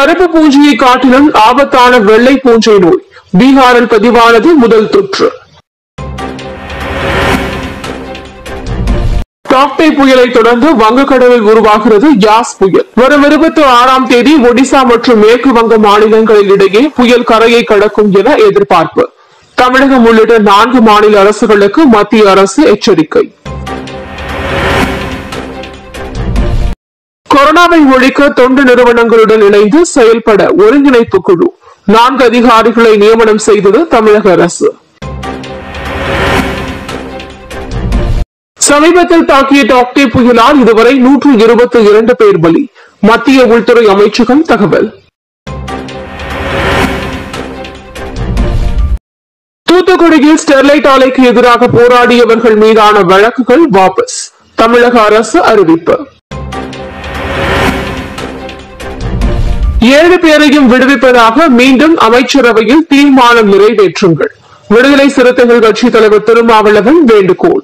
கருப்பு பூஞ்சையை காட்டிலும் ஆபத்தான வெள்ளை பூஞ்சை நோய் பீகாரில் பதிவானது முதல் தொற்று டாக்டே புயலை தொடர்ந்து வங்கக்கடலில் உருவாகிறது யாஸ் புயல் வரும் இருபத்தி ஆறாம் தேதி ஒடிசா மற்றும் மேற்கு வங்க மாநிலங்களில் இடையே புயல் கரையை கடக்கும் என எதிர்பார்ப்பு தமிழகம் உள்ளிட்ட நான்கு மாநில அரசுகளுக்கு மத்திய அரசு எச்சரிக்கை கொரோனாவை ஒழிக்க தொண்டு நிறுவனங்களுடன் இணைந்து செயல்பட ஒருங்கிணைப்பு குழு நான்கு அதிகாரிகளை நியமனம் செய்தது தமிழக அரசு சமீபத்தில் தாக்கிய டாக்டே புயலால் இதுவரை நூற்று இருபத்தி இரண்டு பேர் பலி மத்திய உள்துறை அமைச்சகம் தகவல் தூத்துக்குடியில் ஸ்டெர்லைட் ஆலைக்கு எதிராக போராடியவர்கள் மீதான வழக்குகள் வாபஸ் தமிழக அரசு அறிவிப்பு ஏழு பேரையும் விடுவிப்பதாக மீண்டும் அமைச்சரவையில் தீர்மானம் நிறைவேற்றுங்கள் விடுதலை சிறுத்தைகள் கட்சித் தலைவர் திருமாவளவன் வேண்டுகோள்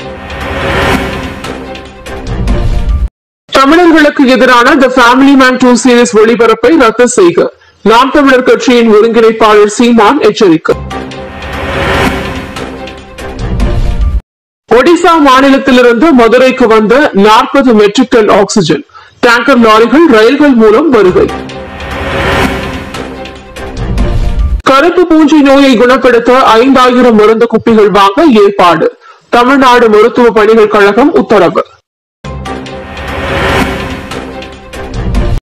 தமிழர்களுக்கு எதிரான the family man two series ஒளிபரப்பை ரத்து செய்க நாம் தமிழர் கட்சியின் ஒருங்கிணைப்பாளர் சீமான் எச்சரிக்கை ஒடிசா மாநிலத்திலிருந்து மதுரைக்கு வந்த நாற்பது மெட்ரிக் டன் ஆக்சிஜன் டேங்கர் லாரிகள் ரயில்கள் மூலம் வருகை கருப்பு பூஞ்சை நோயை குணப்படுத்த ஐந்தாயிரம் மருந்து குப்பிகள் வாங்க ஏற்பாடு தமிழ்நாடு மருத்துவ பணிகள் கழகம் உத்தரவு